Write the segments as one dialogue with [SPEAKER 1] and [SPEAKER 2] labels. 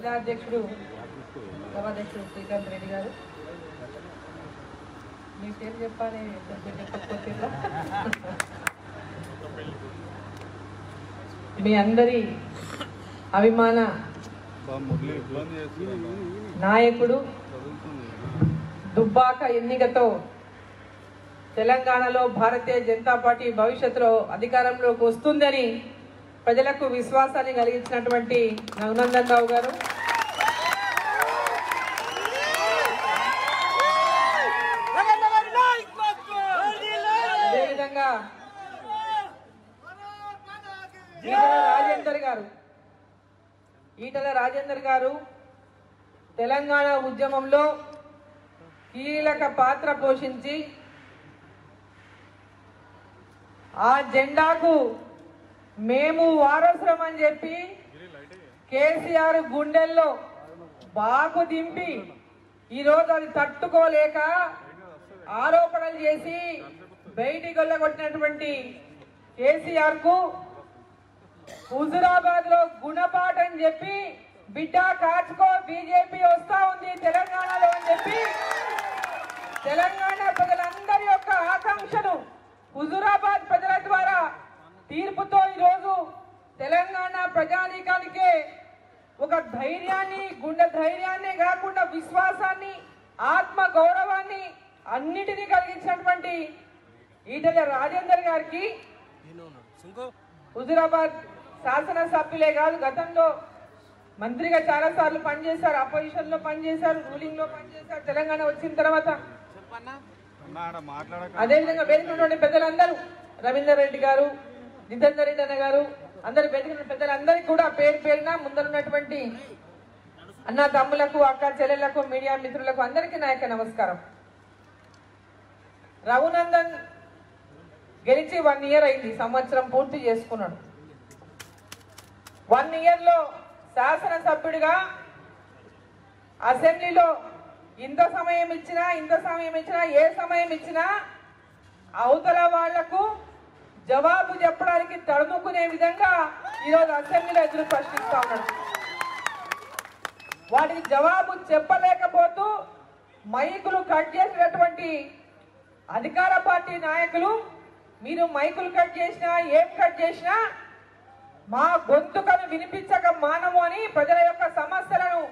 [SPEAKER 1] జిల్లా అధ్యక్షుడు సభాధ్యక్షుడు శ్రీకాంత్ రెడ్డి గారు మీ పేరు చెప్పాలి కొంచెం చెప్పకపోతే మీ అందరి అభిమాన
[SPEAKER 2] మురళి ఇబ్బంది చేస్తున్నాను
[SPEAKER 1] నాయకుడు
[SPEAKER 2] చదువుతుంది
[SPEAKER 1] దుబ్బాక ఎన్నికతో తెలంగాణలో భారతీయ జనతా పార్టీ భవిష్యత్తులో అధికారంలోకి వస్తుందని ప్రజలకు విశ్వాసాన్ని కలిగించినటువంటి రఘునందన్ రావు గారు అదేవిధంగా ఈటల రాజేందర్ గారు ఈటల రాజేందర్ గారు తెలంగాణ ఉద్యమంలో కీలక పాత్ర పోషించి ఆ జెండాకు మేము వారసులం అని చెప్పి కేసీఆర్ గుండెల్లో బాకు దింపి ఈరోజు అది తట్టుకోలేక ఆరోపణలు చేసి బయటికి వెళ్ళగొట్టినటువంటి కేసీఆర్ కు హుజురాబాద్ లో గుణపాఠం చెప్పి బిడ్డ కాచుకో బీజేపీ వస్తా ఉంది తెలంగాణలో అని చెప్పి తెలంగాణ ప్రజలందరి యొక్క ఆకాంక్షను హుజురాబాద్ ప్రజల ద్వారా తీర్పుతో ఈరోజు తెలంగాణ ప్రజానీకానికే ఒక ధైర్యాన్ని గుండె ధైర్యాన్ని కాకుండా విశ్వాసాన్ని ఆత్మ గౌరవాన్ని అన్నిటినీ కలిగించినటువంటి ఈటెల రాజేందర్ గారికి హుజురాబాద్ శాసనసభ్యులే కాదు గతంలో మంత్రిగా చాలా సార్లు పనిచేశారు అపోజిషన్ లో పనిచేశారు రూలింగ్ లో పనిచేశారు తెలంగాణ వచ్చిన తర్వాత
[SPEAKER 2] అన్న ఆడ మాట్లాడక
[SPEAKER 1] అదేవిధంగా వేదిక ఉన్నటువంటి పెద్దలందరూ రవీందర్ రెడ్డి గారు నితేందర్ రెడ్డి అన్న గారు అందరు వేదిక ఉన్న పెద్దలందరికీ కూడా పేరు పేరున ముందరున్నటువంటి అన్న తమ్ములకు అక్క చెల్లెళ్లకు మీడియా మిత్రులకు అందరికీ నా యొక్క నమస్కారం రఘునందన్ గెలిచి వన్ ఇయర్ అయింది సంవత్సరం పూర్తి చేసుకున్నాడు వన్ ఇయర్ లో శాసనసభ్యుడిగా అసెంబ్లీలో ఇంత సమయం ఇచ్చినా ఇంత సమయం ఇచ్చినా ఏ సమయం ఇచ్చినా అవతల వాళ్లకు జవాబు చెప్పడానికి తడుముకునే విధంగా ఈరోజు అసెంబ్లీలో ఎదురు ప్రశ్నిస్తా ఉన్నాడు వాటికి జవాబు చెప్పలేకపోతూ మైకులు కట్ చేసినటువంటి అధికార పార్టీ నాయకులు మీరు మైకులు కట్ చేసినా ఏం కట్ చేసినా మా గొంతుకను వినిపించక మానము అని ప్రజల యొక్క సమస్యలను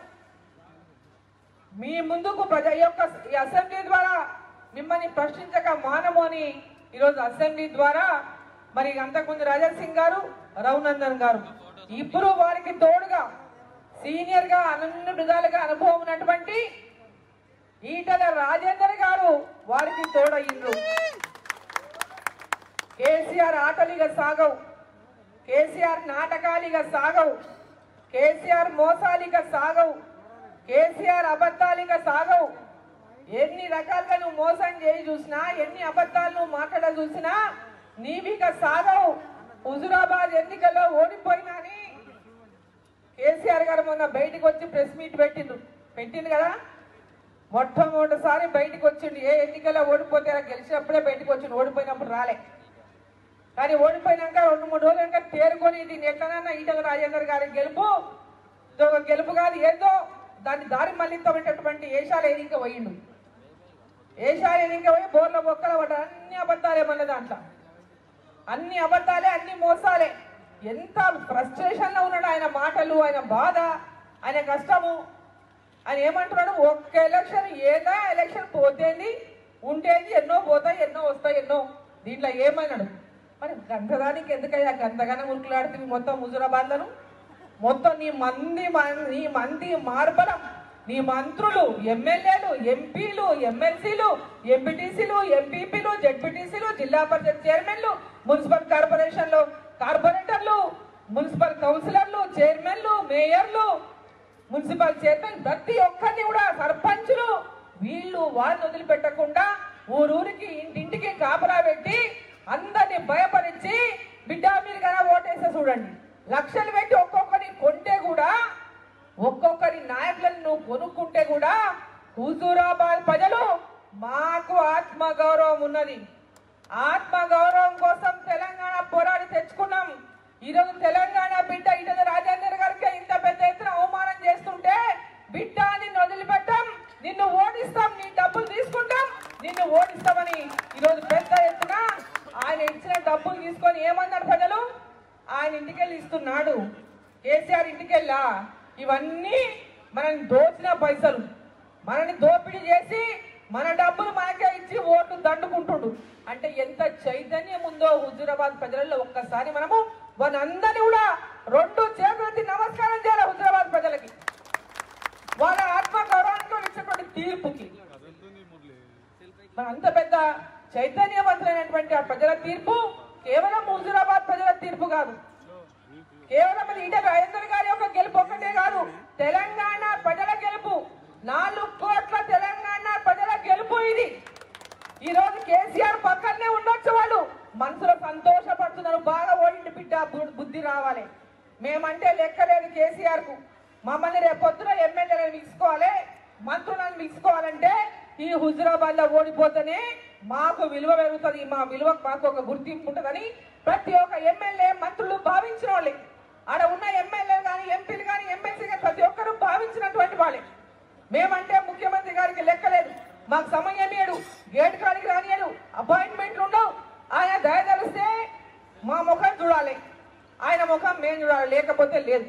[SPEAKER 1] మీ ముందుకు ప్రజ ఈ యొక్క ఈ అసెంబ్లీ ద్వారా మిమ్మల్ని ప్రశ్నించక మానము అని ఈరోజు అసెంబ్లీ ద్వారా మరి అంతకుముందు రాజా సింగ్ గారు రఘునందన్ గారు ఇప్పుడు వారికి తోడుగా సీనియర్ గా అన్ని విధాలుగా అనుభవం ఉన్నటువంటి ఈటల రాజేందర్ గారు వారికి తోడయ్యిండ్రు కేసీఆర్ ఆటలిగా సాగవు కేసీఆర్ నాటకాలిగా సాగవు కేసీఆర్ మోసాలిగా సాగవు కేసీఆర్ అబద్ధాలిగా సాగవు ఎన్ని రకాలుగా నువ్వు మోసం చేయి చూసినా ఎన్ని అబద్ధాలు నువ్వు మాట్లాడ చూసినా నీవిక సాగవు హుజురాబాద్ ఎన్నికల్లో ఓడిపోయినా అని కేసీఆర్ గారు మొన్న బయటికి వచ్చి ప్రెస్ మీట్ పెట్టిండు పెట్టిండు కదా మొట్టమొదటిసారి బయటికి వచ్చిండు ఏ ఎన్నికల్లో ఓడిపోతే అలా గెలిచినప్పుడే బయటికి వచ్చిండు ఓడిపోయినప్పుడు రాలే కానీ ఓడిపోయినాక రెండు మూడు రోజులు ఇంకా తేరుకొని దీన్ని ఎట్లనన్నా ఈటల రాజేందర్ గారి గెలుపు ఇది ఒక గెలుపు కాదు ఏదో దాన్ని దారి మళ్ళించబెట్టేటువంటి ఏషాలు ఏదిక పోయిండు ఏషాలు ఏదిక పోయి బోర్ల బొక్కల పడ్డ అన్ని అబద్ధాలే మళ్ళీ దాంట్లో అన్ని అబద్ధాలే అన్ని మోసాలే ఎంత ఫ్రస్ట్రేషన్ లో ఉన్నాడు ఆయన మాటలు ఆయన బాధ ఆయన కష్టము ఆయన ఏమంటున్నాడు ఒక్క ఎలక్షన్ ఏదా ఎలక్షన్ పోతేంది ఉంటేంది ఎన్నో పోతాయి ఎన్నో వస్తాయి ఎన్నో దీంట్లో ఏమన్నాడు మరి గంధదానికి ఎందుకయ్యా గంధగానే ఉరుకులాడుతుంది మొత్తం హుజురాబాద్లను మొత్తం నీ మంది మన్- నీ మంది మార్బలం నీ మంత్రులు ఎమ్మెల్యేలు ఎంపీలు ఎమ్మెల్సీలు ఎంపీటీసీలు ఎంపీపీలు జెడ్పీటీసీలు జిల్లా పరిషత్ చైర్మన్లు మున్సిపల్ కార్పొరేషన్లు కార్పొరేటర్లు మున్సిపల్ కౌన్సిలర్లు చైర్మన్లు మేయర్లు మున్సిపల్ చైర్మన్ ప్రతి ఒక్కరిని కూడా సర్పంచులు వీళ్ళు వాళ్ళని వదిలిపెట్టకుండా ఊరూరికి ఇంటింటికి కాపలా పెట్టి అందరిని భయపరించి బిడ్డ మీరు కదా ఓటేస్తే చూడండి లక్షలు పెట్టి ఒక్కొక్కరిని కొంటే కూడా ఒక్కొక్కరి నాయకులను నువ్వు కొనుక్కుంటే కూడా హుజూరాబాద్ ప్రజలు మాకు ఆత్మ గౌరవం ఉన్నది ఆత్మ గౌరవం కోసం తెలంగాణ పోరాడి తెచ్చుకున్నాం ఈరోజు తెలంగాణ బిడ్డ ఈటల రాజేందర్ గారికి ఇంత పెద్ద ఎత్తున అవమానం చేస్తుంటే బిడ్డ నిన్ను వదిలిపెట్టాం నిన్ను ఓడిస్తాం నీ డబ్బులు తీసుకుంటాం నిన్ను ఓడిస్తామని ఈరోజు పెద్ద ఎత్తున ఆయన ఇచ్చిన డబ్బులు తీసుకొని ఏమన్నారు ప్రజలు ఆయన ఇంటికెళ్ళి ఇస్తున్నాడు కేసీఆర్ ఇంటికెళ్ళా ఇవన్నీ మనల్ని దోచిన పైసలు మనల్ని దోపిడీ చేసి మన డబ్బులు మనకే ఇచ్చి ఓట్లు దండుకుంటుండు అంటే ఎంత చైతన్యం ఉందో హుజురాబాద్ ప్రజలలో ఒక్కసారి మనము వాళ్ళందరినీ కూడా రెండు చేతులెత్తి నమస్కారం చేయాలి హుజురాబాద్ ప్రజలకి వాళ్ళ ఆత్మ గౌరవానికి ఇచ్చినటువంటి తీర్పుకి
[SPEAKER 2] కదులుతుంది మురళి
[SPEAKER 1] మన అంత పెద్ద చైతన్యవంతులైనటువంటి ఆ ప్రజల తీర్పు కేవలం హుజురాబాద్ ప్రజల తీర్పు కాదు కేవలం అది ఈటల రాజేందర్ గారి యొక్క గెలుపు ఒక్కటే కాదు తెలంగాణ ప్రజల గెలుపు నాలుగు కోట్ల తెలంగాణ ప్రజల గెలుపు ఇది ఈ రోజు కేసీఆర్ పక్కనే ఉండొచ్చు వాళ్ళు మనసులో సంతోషపడుతున్నారు బాగా ఓడిండి బిడ్డ బు- బుద్ధి రావాలి మేమంటే లెక్కలేదు కేసీఆర్ కు మమ్మల్ని రేపొద్దున ఎమ్మెల్యేలను మిక్సుకోవాలి మంత్రులను మిక్సుకోవాలంటే ఈ హుజురాబాద్ లో ఓడిపోతేనే మాకు విలువ పెరుగుతుంది మా విలువ మాకు ఒక గుర్తింపు ఉంటుందని ప్రతి ఒక్క ఎమ్మెల్యే మంత్రులు భావించిన వాళ్ళే ఆడ ఉన్న ఎమ్మెల్యేలు కానీ ఎంపీలు కానీ ఎమ్మెల్సీ కానీ ప్రతి ఒక్కరూ భావించినటువంటి వాళ్ళే మేమంటే ముఖ్యమంత్రి గారికి లెక్కలేదు మాకు సమయం ఏడు గేట్ కాడికి రానియడు అపాయింట్మెంట్లు ఉండవు ఆయన దయదలిస్తే మా ముఖం చూడాలి ఆయన ముఖం మేము చూడాలి లేకపోతే లేదు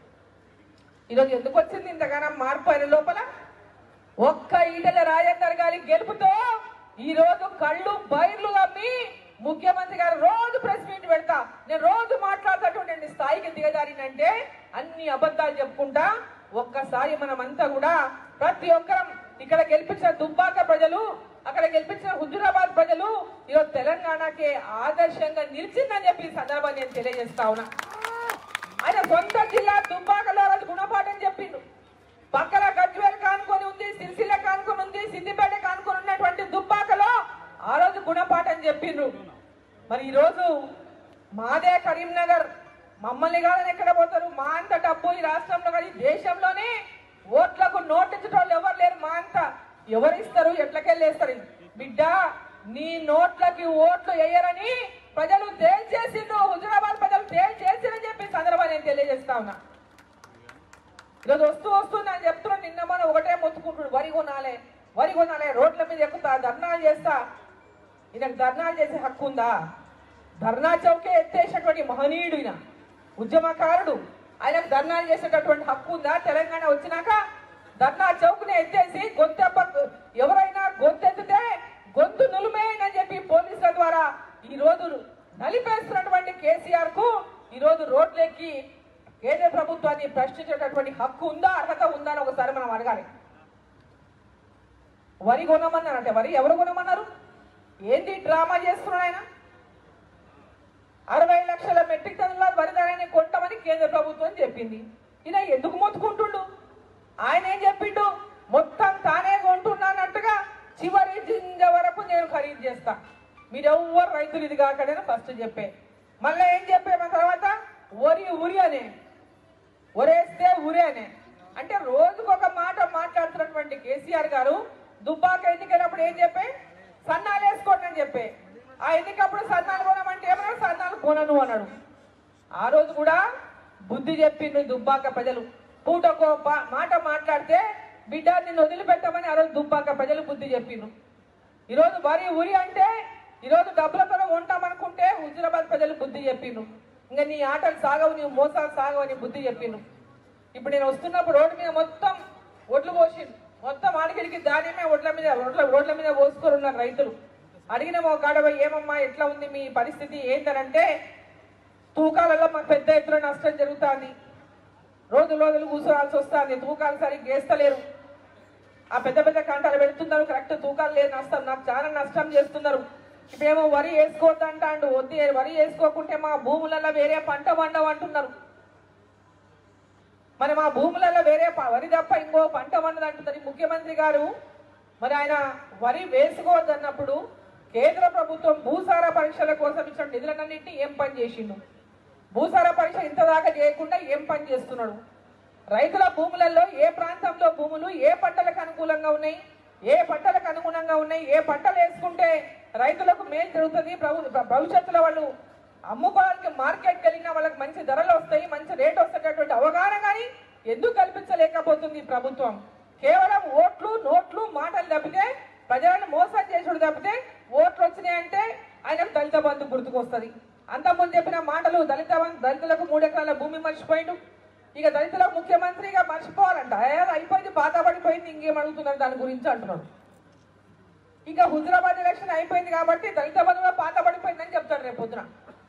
[SPEAKER 1] ఈరోజు ఎందుకు వచ్చింది ఇంతగానం మార్పు ఆయన లోపల ఒక్క ఈటల రాజేందర్ గారి గెలుపుతో ఈ రోజు కళ్ళు బైర్లు అమ్మి ముఖ్యమంత్రి గారు రోజు ప్రెస్ మీట్ పెడతా నేను రోజు మాట్లాడేటటువంటి స్థాయికి దిగజారినంటే అన్ని అబద్ధాలు చెప్పుకుంటా ఒక్కసారి మనమంతా కూడా ప్రతి ఒక్కరం ఇక్కడ గెలిపించిన దుబ్బాక ప్రజలు అక్కడ గెలిపించిన హుజురాబాద్ ప్రజలు ఈరోజు తెలంగాణకే ఆదర్శంగా నిలిచిందని చెప్పి ఈ సందర్భాన్ని నేను తెలియజేస్తా ఉన్నా ఆయన సొంత జిల్లా దుబ్బాకలో ఆ రోజు గుణపాఠం చెప్పిండు పక్కన గజ్వేల్ కానుకొని ఉంది సిరిసిల్ల కానుకొని ఉంది సిద్దిపేట కానుకొని ఉన్నటువంటి దుబ్బాకలో ఆ రోజు గుణపాఠం చెప్పిండ్రు మరి ఈ రోజు మాదే కరీంనగర్ మమ్మల్ని కాదని ఎక్కడ పోతారు మా అంత డబ్బు ఈ రాష్ట్రంలో కానీ దేశంలోనే ఓట్లకు నోటించడం ఎవరు లేరు మా అంత ఎవరు ఇస్తారు ఎట్లకెళ్ళేస్తారు బిడ్డ నీ నోట్లకి ఓట్లు వేయరని ప్రజలు తేల్చేసిండ్రు హుజురాబాద్ ప్రజలు తేల్చేసిరని చెప్పి ఈ సందర్భాన్ని నేను తెలియజేస్తా ఉన్నా ఈరోజు వస్తూ వస్తుంది అని చెప్తున్నాడు నిన్న మనం ఒకటే మొత్తుకుంటుడు వరి కొనాలి వరి కొనాలి రోడ్ల మీద ఎక్కుతా ధర్నాలు చేస్తా ఈయనకు ధర్నాలు చేసే హక్కు ఉందా ధర్నా చౌకే ఎత్తేసినటువంటి మహనీయుడు ఈయన ఉద్యమకారుడు ఆయనకు ధర్నాలు చేసేటటువంటి హక్కు ఉందా తెలంగాణ వచ్చినాక ధర్నా చౌక్ని ఎత్తేసి గొంతెప్ప ఎవరైనా గొంతెత్తితే గొంతు నులిమేయని చెప్పి పోలీసుల ద్వారా ఈ రోజు నలిపేస్తున్నటువంటి కేసీఆర్ కు ఈ రోజు రోడ్లెక్కి కేంద్ర ప్రభుత్వాన్ని ప్రశ్నించేటటువంటి హక్కు ఉందా అర్హత ఉందా అని ఒకసారి మనం అడగాలి వరి కొనమన్నారంటే వరి ఎవరు కొనమన్నారు ఏంది డ్రామా చేస్తున్నాడు ఆయన అరవై లక్షల మెట్రిక్ టన్నుల వరి ధరని కొంటామని కేంద్ర ప్రభుత్వం చెప్పింది ఈయన ఎందుకు మొత్తుకుంటుండు ఆయన ఏం చెప్పిండు మొత్తం తానే కొంటున్నానట్టుగా చివరి జింజ వరకు నేను ఖరీదు చేస్తా మీరు ఎవ్వరు రైతులు ఇది కాకడని ఫస్ట్ చెప్పే మళ్ళీ ఏం చెప్పే మన తర్వాత ఒరి ఉరి అనే ఒరేస్తే ఉరి అనే అంటే రోజుకు ఒక మాట మాట్లాడుతున్నటువంటి కేసీఆర్ గారు దుబ్బాక ఎన్నికలప్పుడు ఏం చెప్పే సన్నాలు వేసుకోండి అని చెప్పే ఆ ఎన్నికప్పుడు సన్నాలు కొనమంటే ఏమన్నాడు సన్నాలు కొనను అన్నాడు ఆ రోజు కూడా బుద్ధి చెప్పిండు దుబ్బాక ప్రజలు పూటకో పా- మాట మాట్లాడితే బిడ్డ నిన్ను వదిలిపెట్టమని ఆ రోజు దుబ్బాక ప్రజలు బుద్ధి చెప్పిండ్రు ఈరోజు వరి ఉరి అంటే ఈరోజు డబ్బులతో ఉంటామనుకుంటే హుజురాబాద్ ప్రజలు బుద్ధి చెప్పిండ్రు ఇంకా నీ ఆటలు సాగవు నీ మోసాలు సాగవు అని బుద్ధి చెప్పిండ్రు ఇప్పుడు నేను వస్తున్నప్పుడు రోడ్డు మీద మొత్తం ఒడ్లు పోసిండు మొత్తం ఆడికిడికి దానిమే ఒడ్ల మీద రోడ్ల రోడ్ల మీద పోసుకొని ఉన్నారు రైతులు అడిగిన మా కాడపై ఏమమ్మా ఎట్లా ఉంది మీ పరిస్థితి ఏంటనంటే తూకాలలో మాకు పెద్ద ఎత్తున నష్టం జరుగుతుంది రోజు రోజులు కూర్చోవాల్సి వస్తుంది తూకాలు సరిగ్గా వేస్తలేరు ఆ పెద్ద పెద్ద కంటాలు పెడుతున్నారు కరెక్ట్ తూకాలు లేదు నష్టం నాకు చాలా నష్టం చేస్తున్నారు ఇప్పుడేమో వరి వేసుకోవద్దు అంటాండు వద్దు వరి వేసుకోకుంటే మా భూములలో వేరే పంట పండవు అంటున్నారు మరి మా భూములలో వేరే ప- వరి తప్ప ఇంకో పంట పండదు అంటున్నారు ఈ ముఖ్యమంత్రి గారు మరి ఆయన వరి వేసుకోవద్దు అన్నప్పుడు కేంద్ర ప్రభుత్వం భూసార పరీక్షల కోసం ఇచ్చిన నిధులన్నింటినీ ఏం పని చేసిండు భూసార పరీక్ష ఇంత దాకా చేయకుండా ఏం పని చేస్తున్నాడు రైతుల భూములలో ఏ ప్రాంతంలో భూములు ఏ పంటలకు అనుకూలంగా ఉన్నాయి ఏ పంటలకు అనుగుణంగా ఉన్నాయి ఏ పంటలు వేసుకుంటే రైతులకు మేలు జరుగుతుంది ప్రభు- భవిష్యత్తులో వాళ్ళు అమ్ముకోవడానికి మార్కెట్కి వెళ్ళినా వాళ్ళకి మంచి ధరలు వస్తాయి మంచి రేట్ వస్తేటటువంటి అవగాహన కానీ ఎందుకు కల్పించలేకపోతుంది ఈ ప్రభుత్వం కేవలం ఓట్లు నోట్లు మాటలు తప్పితే ప్రజలను మోసం చేసుడు తప్పితే ఓట్లు వచ్చినాయంటే ఆయనకు దళిత బంధు గుర్తుకొస్తుంది అంతకుముందు చెప్పిన మాటలు దళిత బంధు- దళితులకు మూడు ఎకరాల భూమి మర్చిపోయిండు ఇక దళితులకు ముఖ్యమంత్రిగా మర్చిపోవాలంట ఏ, అయిపోయింది పాత పడిపోయింది ఇంకేం అడుగుతున్నారు దాని గురించి అంటున్నాడు ఇంకా హుజరాబాద్ ఎలక్షన్ అయిపోయింది కాబట్టి దళిత బంధు కూడా పాత పడిపోయిందని చెప్తాడు రేపు పొద్దున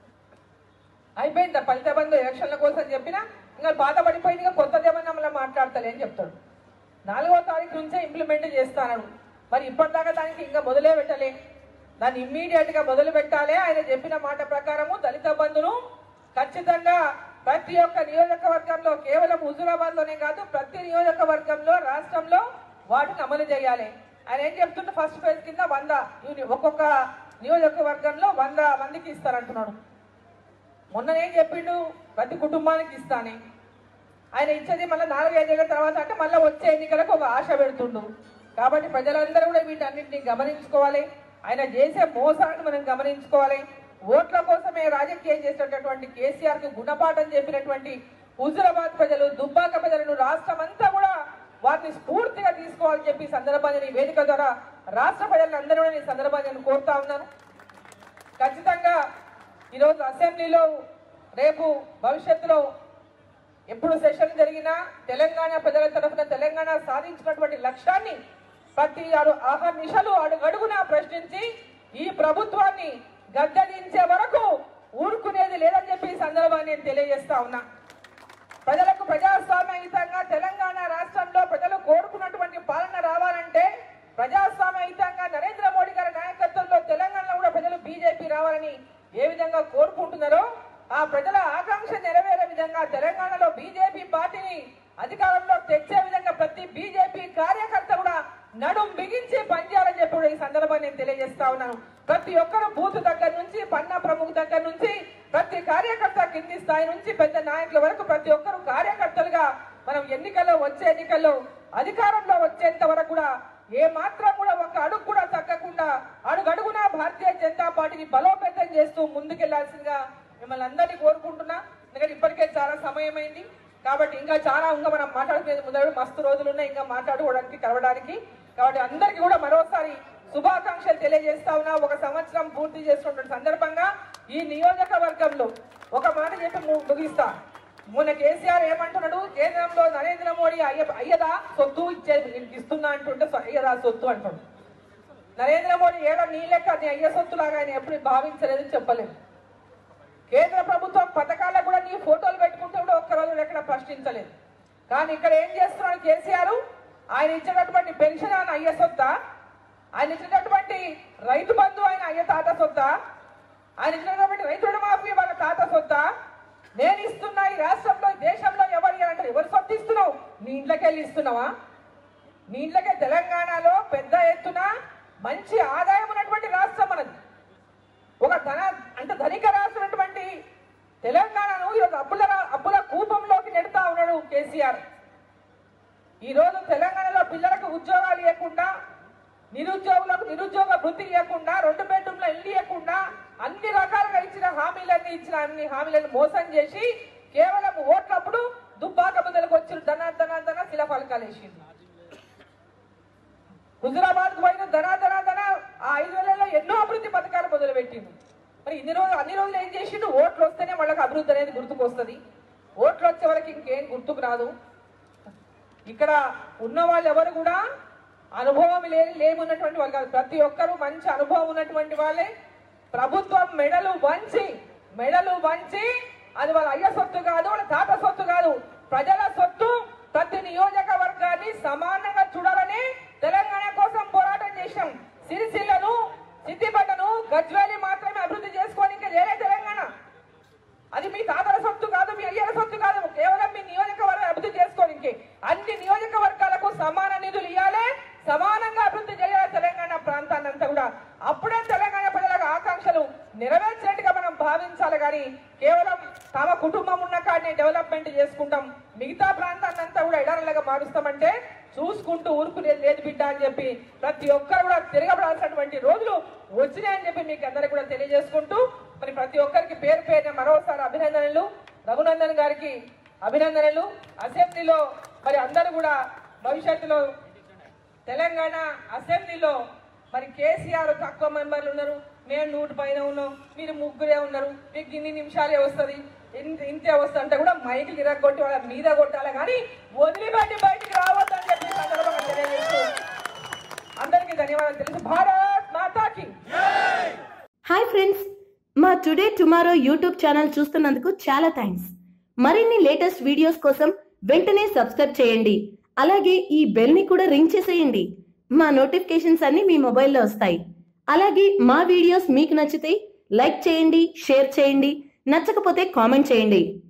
[SPEAKER 1] అయిపోయింది దళిత బంధు ఎలక్షన్ల కోసం చెప్పినా ఇంకా పాత పడిపోయింది ఇంకా కొత్తది ఏమన్నా మళ్ళీ మాట్లాడతలే అని చెప్తాడు నాలుగో తారీఖు నుంచే ఇంప్లిమెంట్ చేస్తాను మరి ఇప్పటిదాకా దానికి ఇంకా మొదలే పెట్టలే దాన్ని ఇమ్మీడియట్ గా మొదలు పెట్టాలి ఆయన చెప్పిన మాట ప్రకారము దళిత బంధును ఖచ్చితంగా ప్రతి ఒక్క నియోజకవర్గంలో కేవలం హుజూరాబాద్ లోనే కాదు ప్రతి నియోజకవర్గంలో రాష్ట్రంలో వాటిని అమలు చేయాలి ఆయన ఏం చెప్తుంటే ఫస్ట్ ఫేజ్ కింద వంద యూని- ఒక్కొక్క నియోజకవర్గంలో వంద మందికి ఇస్తారంటున్నాడు మొన్న ఏం చెప్పిండు ప్రతి కుటుంబానికి ఇస్తానే ఆయన ఇచ్చేది మళ్ళీ నాలుగు ఐదేళ్ల తర్వాత అంటే మళ్ళీ వచ్చే ఎన్నికలకు ఒక ఆశ పెడుతుండు కాబట్టి ప్రజలందరూ కూడా వీటన్నింటినీ గమనించుకోవాలి ఆయన చేసే మోసాన్ని మనం గమనించుకోవాలి ఓట్ల కోసమే రాజకీయం చేసేటటువంటి కేసీఆర్ కి గుణపాఠం చెప్పినటువంటి హుజురాబాద్ ప్రజలు దుబ్బాక ప్రజలను రాష్ట్రం అంతా కూడా వారిని స్ఫూర్తిగా తీసుకోవాలని చెప్పి ఈ సందర్భాన్ని ఈ వేదిక ద్వారా రాష్ట్ర ప్రజలందరూ కూడా ఈ సందర్భాన్ని నేను కోరుతా ఉన్నాను ఖచ్చితంగా ఈరోజు అసెంబ్లీలో రేపు భవిష్యత్తులో ఎప్పుడు సెషన్ జరిగినా తెలంగాణ ప్రజల తరఫున తెలంగాణ సాధించినటువంటి లక్ష్యాన్ని ప్రతి అడు ఆహార నిశలు అడుగడుగునా ప్రశ్నించి ఈ ప్రభుత్వాన్ని గద్దెదించే వరకు ఊరుకునేది లేదని చెప్పి ఈ సందర్భాన్ని నేను తెలియజేస్తా ఉన్నా ప్రజలకు ప్రజాస్వామ్యయుతంగా తెలంగాణ రాష్ట్రంలో ప్రజలు కోరుకున్నటువంటి పాలన రావాలంటే ప్రజాస్వామ్యయుతంగా నరేంద్ర మోడీ గారి నాయకత్వంలో తెలంగాణలో కూడా ప్రజలు బీజేపీ రావాలని ఏ విధంగా కోరుకుంటున్నారో ఆ ప్రజల ఆకాంక్ష నెరవేరే విధంగా తెలంగాణలో బీజేపీ పార్టీని అధికారంలో తెచ్చే విధంగా ప్రతి బీజేపీ కార్యకర్త కూడా నడుం బిగించి పనిచేయాలని చెప్పి కూడా ఈ సందర్భాన్ని నేను తెలియజేస్తా ఉన్నాను ప్రతి ఒక్కరు బూత్ దగ్గర నుంచి పన్నా ప్రముఖ దగ్గర నుంచి ప్రతి కార్యకర్త కింది స్థాయి నుంచి పెద్ద నాయకుల వరకు ప్రతి ఒక్కరు కార్యకర్తలుగా మనం ఎన్నికల్లో వచ్చే ఎన్నికల్లో అధికారంలో వచ్చేంత వరకు కూడా ఏ మాత్రం కూడా ఒక అడుగు కూడా తగ్గకుండా అడుగడుగునా భారతీయ జనతా పార్టీని బలోపేతం చేస్తూ ముందుకెళ్లాల్సిందిగా మిమ్మల్ని అందరినీ కోరుకుంటున్నా ఎందుకంటే ఇప్పటికే చాలా సమయం అయింది కాబట్టి ఇంకా చాలా ఇంకా మనం మాట్లాడుకునేది ముందు మస్తు రోజులు ఉన్నాయి ఇంకా మాట్లాడుకోవడానికి కలవడానికి కాబట్టి అందరికీ కూడా మరోసారి శుభాకాంక్షలు తెలియజేస్తా ఉన్నా ఒక సంవత్సరం పూర్తి చేస్తున్నటువంటి సందర్భంగా ఈ నియోజకవర్గంలో ఒక మాట చెప్పి ము- ముగిస్తా మొన్న కేసీఆర్ ఏమంటున్నాడు కేంద్రంలో నరేంద్ర మోడీ అయ్య అయ్యదా సొత్తు ఇచ్చే ఇస్తున్నా అంటుంటే సొ- అయ్యదా సొత్తు అంటుండు నరేంద్ర మోడీ ఏడో నీ లెక్క నీ అయ్య సొత్తులాగా ఆయన ఎప్పుడు భావించలేదని చెప్పలేదు కేంద్ర ప్రభుత్వం పథకాలకు కూడా నీ ఫోటోలు పెట్టుకుంటే కూడా ఒక్కరోజు కూడా ఎక్కడ ప్రశ్నించలేదు కానీ ఇక్కడ ఏం చేస్తున్నాడు కేసీఆర్ ఆయన ఇచ్చినటువంటి పెన్షన్ ఆయన అయ్య సొత్తా ఆయన ఇచ్చినటువంటి రైతు బంధు ఆయన అయ్య తాత సొత్తా ఆయన ఇచ్చినటువంటి రైతు రుణమాఫీ వాళ్ళ తాత సొత్తా నేను ఇస్తున్నా ఈ రాష్ట్రంలో ఈ దేశంలో ఎవరు అంటారు ఎవరు సొత్తు ఇస్తున్నావు నీ ఇంట్లోకి వెళ్ళి ఇస్తున్నావా నీ ఇంట్లోకే తెలంగాణలో పెద్ద ఎత్తున మంచి ఆదాయం ఉన్నటువంటి రాష్ట్రం మనది ఒక ధన అంటే ధనిక రాసినటువంటి తెలంగాణను ఈరోజు అప్పుల రా- అప్పుల కూపంలోకి నెడతా ఉన్నాడు కేసీఆర్ ఈ రోజు తెలంగాణలో పిల్లలకు ఉద్యోగాలు ఇవ్వకుండా నిరుద్యోగులకు నిరుద్యోగ వృత్తి ఇవ్వకుండా రెండు బెడ్రూమ్ల ఇల్లు ఇవ్వకుండా అన్ని రకాలుగా ఇచ్చిన హామీలన్నీ ఇచ్చిన అన్ని హామీలను మోసం చేసి కేవలం ఓట్లప్పుడు దుబ్బాక బదులకు వచ్చిన ధన ధన ధన శిల ఫలకాలు వేసింది హుజురాబాద్ కు పోయిన ధన ధన ధన ఆ ఐదు వేలలో ఎన్నో అభివృద్ధి పథకాలు మొదలు పెట్టిండు మరి ఇన్ని రోజులు అన్ని రోజులు ఏం చేసిండు ఓట్లు వస్తేనే వాళ్ళకి అభివృద్ధి అనేది గుర్తుకు వస్తుంది ఓట్లు వచ్చే వాళ్ళకి ఇంకేం గుర్తుకు రాదు ఇక్కడ ఉన్న వాళ్ళు ఎవరు కూడా అనుభవం లేని లేమున్నటువంటి వాళ్ళు కాదు ప్రతి ఒక్కరూ మంచి అనుభవం ఉన్నటువంటి వాళ్ళే ప్రభుత్వం మెడలు వంచి మెడలు వంచి అది వాళ్ళ అయ్య సొత్తు కాదు వాళ్ళ తాత సొత్తు కాదు ప్రజల సొత్తు ప్రతి నియోజకవర్గాన్ని సమానంగా చూడాలని తెలంగాణ కోసం పోరాటం చేశాం సిరిసిల్లను సిద్దిపేటను గజ్వేలి మాత్రమే అభివృద్ధి చేసుకొని ఇంకా లేరే తెలంగాణ అది మీ తాతల సొత్తు కాదు మీ అయ్యల సొత్తు కాదు కేవలం మీ నియోజకవర్గం అభివృద్ధి చేసుకోవడానికి అన్ని నియోజకవర్గాలకు సమాన నిధులు ఇవ్వాలి సమానంగా అభివృద్ధి చేయాలి తెలంగాణ ప్రాంతాన్ని అంతా కూడా అప్పుడే తెలంగాణ ప్రజల ఆకాంక్షలు నెరవేర్చినట్టుగా మనం భావించాలి కానీ కేవలం తమ కుటుంబం ఉన్న కాడిని డెవలప్మెంట్ చేసుకుంటాం మిగతా ప్రాంతాన్ని అంతా కూడా ఎడారులుగా మారుస్తామంటే చూసుకుంటూ ఊరుకునేది లేదు బిడ్డ అని చెప్పి ప్రతి ఒక్కరు కూడా తిరగబడాల్సినటువంటి రోజులు వచ్చినాయని చెప్పి మీకు అందరికి కూడా తెలియజేసుకుంటూ మరి ప్రతి ఒక్కరికి పేరు పేరున మరోసారి అభినందనలు రఘునందన్ గారికి అభినందనలు అసెంబ్లీలో మరి అందరూ కూడా భవిష్యత్తులో తెలంగాణ అసెంబ్లీలో మరి కేసీఆర్ తక్కువ మెంబర్లు ఉన్నారు మేము నూట పైన ఉన్నాం మీరు ముగ్గురే ఉన్నారు మీకు ఇన్ని నిమిషాలే వస్తుంది ఇంత ఇంతే వస్తుంది అంటే కూడా మైకి ఇరగొట్టి వాళ్ళ మీద కొట్టాలి కానీ వదిలిపెట్టి బయటికి రావద్దని చెప్పి ఈ సందర్భంగా తెలియజేస్తూ అందరికీ ధన్యవాదాలు తెలుసు భారత్ మాతాకి
[SPEAKER 3] హాయ్ ఫ్రెండ్స్ మా టుడే టుమారో యూట్యూబ్ ఛానల్ చూస్తున్నందుకు చాలా థ్యాంక్స్ మరిన్ని లేటెస్ట్ వీడియోస్ కోసం వెంటనే సబ్స్క్రైబ్ చేయండి అలాగే ఈ బెల్ ని కూడా రింగ్ చేసేయండి మా నోటిఫికేషన్స్ అన్ని మీ మొబైల్లో వస్తాయి అలాగే మా వీడియోస్ మీకు నచ్చితే లైక్ చేయండి షేర్ చేయండి నచ్చకపోతే కామెంట్ చేయండి